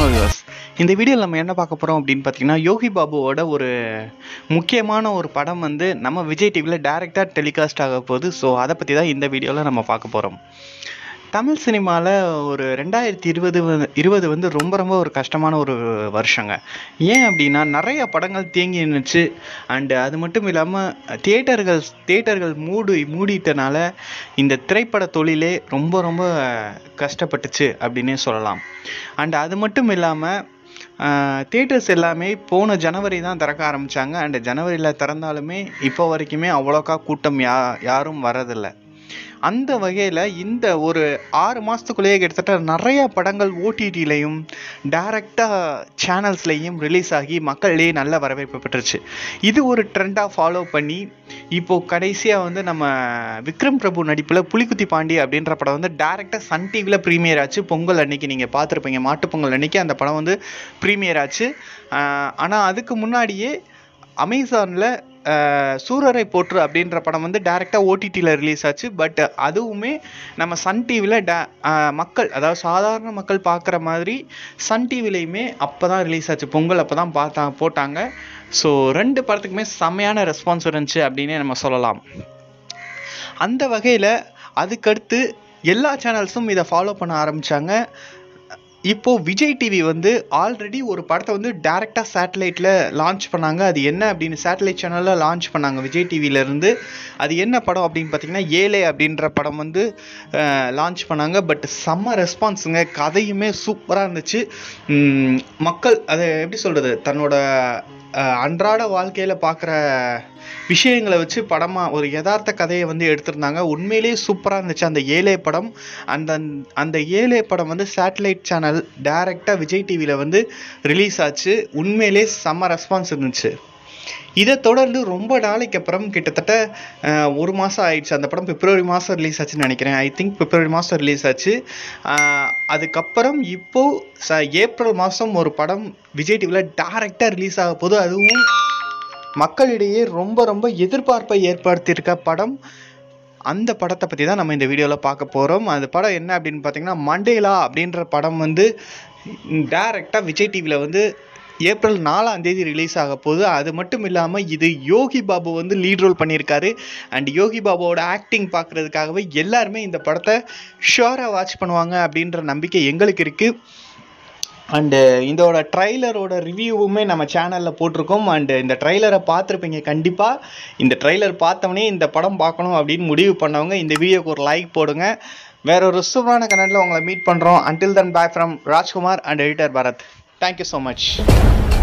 வணக்கம் வியூவர்ஸ் இந்த வீடியோவில் நம்ம என்ன பார்க்க போகிறோம் அப்படின்னு பார்த்தீங்கன்னா யோகி பாபுவோட ஒரு முக்கியமான ஒரு படம் வந்து நம்ம விஜய் டிவியில் டேரெக்டாக டெலிகாஸ்ட் ஆக போகுது ஸோ அதை பற்றி தான் இந்த வீடியோவில் நம்ம பார்க்க போகிறோம் தமிழ் சினிமாவில் ஒரு ரெண்டாயிரத்தி இருபது இருபது வந்து ரொம்ப ரொம்ப ஒரு கஷ்டமான ஒரு வருஷங்க ஏன் அப்படின்னா நிறைய படங்கள் தேங்கி நின்றுச்சு அண்டு அது மட்டும் இல்லாமல் தியேட்டர்கள் தியேட்டர்கள் மூடு மூடிட்டனால இந்த திரைப்பட தொழிலே ரொம்ப ரொம்ப கஷ்டப்பட்டுச்சு அப்படின்னே சொல்லலாம் அண்ட் அது மட்டும் இல்லாமல் தேட்டர்ஸ் எல்லாமே போன ஜனவரி தான் திறக்க ஆரம்பித்தாங்க அண்ட் ஜனவரியில் திறந்தாலுமே இப்போ வரைக்குமே அவ்வளோக்கா கூட்டம் யா யாரும் வரதில்லை அந்த வகையில் இந்த ஒரு ஆறு மாதத்துக்குள்ளேயே கிட்டத்தட்ட நிறைய படங்கள் ஓடிடிலையும் டேரெக்டாக சேனல்ஸ்லேயும் ரிலீஸ் ஆகி மக்களிடையே நல்ல வரவேற்பு பெற்றுச்சு இது ஒரு ட்ரெண்டாக ஃபாலோ பண்ணி இப்போது கடைசியாக வந்து நம்ம விக்ரம் பிரபு நடிப்பில் புலிக்குத்தி பாண்டி அப்படின்ற படம் வந்து டேரெக்டாக சன் டிவியில் ப்ரீமியர் ஆச்சு பொங்கல் அன்னைக்கு நீங்கள் பார்த்துருப்பீங்க மாட்டுப் பொங்கல் அன்னைக்கு அந்த படம் வந்து ப்ரீமியர் ஆச்சு ஆனால் அதுக்கு முன்னாடியே அமேசானில் சூரரை போற்று அப்படின்ற படம் வந்து டேரெக்டாக ஓடிடியில் ரிலீஸ் ஆச்சு பட் அதுவுமே நம்ம சன் டிவியில் டே மக்கள் அதாவது சாதாரண மக்கள் பார்க்குற மாதிரி சன் டிவிலையுமே அப்போ தான் ரிலீஸ் ஆச்சு பொங்கல் அப்போ தான் பார்த்தா போட்டாங்க ஸோ ரெண்டு படத்துக்குமே செம்மையான ரெஸ்பான்ஸ் இருந்துச்சு அப்படின்னே நம்ம சொல்லலாம் அந்த வகையில் அதுக்கடுத்து எல்லா சேனல்ஸும் இதை ஃபாலோ பண்ண ஆரம்பித்தாங்க இப்போது விஜய் டிவி வந்து ஆல்ரெடி ஒரு படத்தை வந்து டேரெக்டாக சேட்டலைட்டில் லான்ச் பண்ணாங்க அது என்ன அப்படின்னு சேட்டலைட் சேனலில் லான்ச் பண்ணாங்க விஜய் டிவியிலேருந்து அது என்ன படம் அப்படின்னு பார்த்தீங்கன்னா ஏலே அப்படின்ற படம் வந்து லான்ச் பண்ணாங்க பட் செம்ம ரெஸ்பான்ஸுங்க கதையுமே சூப்பராக இருந்துச்சு மக்கள் அதை எப்படி சொல்கிறது தன்னோட அன்றாட வாழ்க்கையில் பார்க்குற விஷயங்களை வச்சு படமாக ஒரு யதார்த்த கதையை வந்து எடுத்திருந்தாங்க உண்மையிலேயே சூப்பராக இருந்துச்சு அந்த ஏழே படம் அந்த அந்த ஏழே படம் வந்து சேட்டலைட் சேனல் டைரெக்டாக விஜய் டிவியில் வந்து ரிலீஸ் ஆச்சு உண்மையிலே செம்ம ரெஸ்பான்ஸ் இருந்துச்சு இதை தொடர்ந்து ரொம்ப நாளைக்கு அப்புறம் கிட்டத்தட்ட ஒரு மாதம் ஆயிடுச்சு அந்த படம் பிப்ரவரி மாதம் ரிலீஸ் ஆச்சுன்னு நினைக்கிறேன் ஐ திங்க் பிப்ரவரி மாதம் ரிலீஸ் ஆச்சு அதுக்கப்புறம் இப்போது ச ஏப்ரல் மாதம் ஒரு படம் விஜய் டிவியில் டேரெக்டாக ரிலீஸ் ஆக போது அதுவும் மக்களிடையே ரொம்ப ரொம்ப எதிர்பார்ப்பை ஏற்படுத்தியிருக்க படம் அந்த படத்தை பற்றி தான் நம்ம இந்த வீடியோவில் பார்க்க போகிறோம் அந்த படம் என்ன அப்படின்னு பார்த்தீங்கன்னா மண்டேலா அப்படின்ற படம் வந்து டேரெக்டாக விஜய் டிவியில் வந்து ஏப்ரல் நாலாம் தேதி ரிலீஸ் ஆக போகுது அது மட்டும் இல்லாமல் இது யோகி பாபு வந்து லீட் ரோல் பண்ணியிருக்காரு அண்ட் யோகி பாபுவோட ஆக்டிங் பார்க்குறதுக்காகவே எல்லாருமே இந்த படத்தை ஷுவராக வாட்ச் பண்ணுவாங்க அப்படின்ற நம்பிக்கை எங்களுக்கு இருக்குது அண்டு இதோட ட்ரைலரோட ரிவ்யூவுமே நம்ம சேனலில் போட்டிருக்கோம் அண்டு இந்த ட்ரைலரை பார்த்துருப்பீங்க கண்டிப்பாக இந்த ட்ரைலர் பார்த்தவொடனே இந்த படம் பார்க்கணும் அப்படின்னு முடிவு பண்ணவங்க இந்த வீடியோக்கு ஒரு லைக் போடுங்க வேற ஒரு சூப்பரான கனெக்டில் உங்களை மீட் பண்ணுறோம் until then back from Rajkumar and editor Bharath thank you so much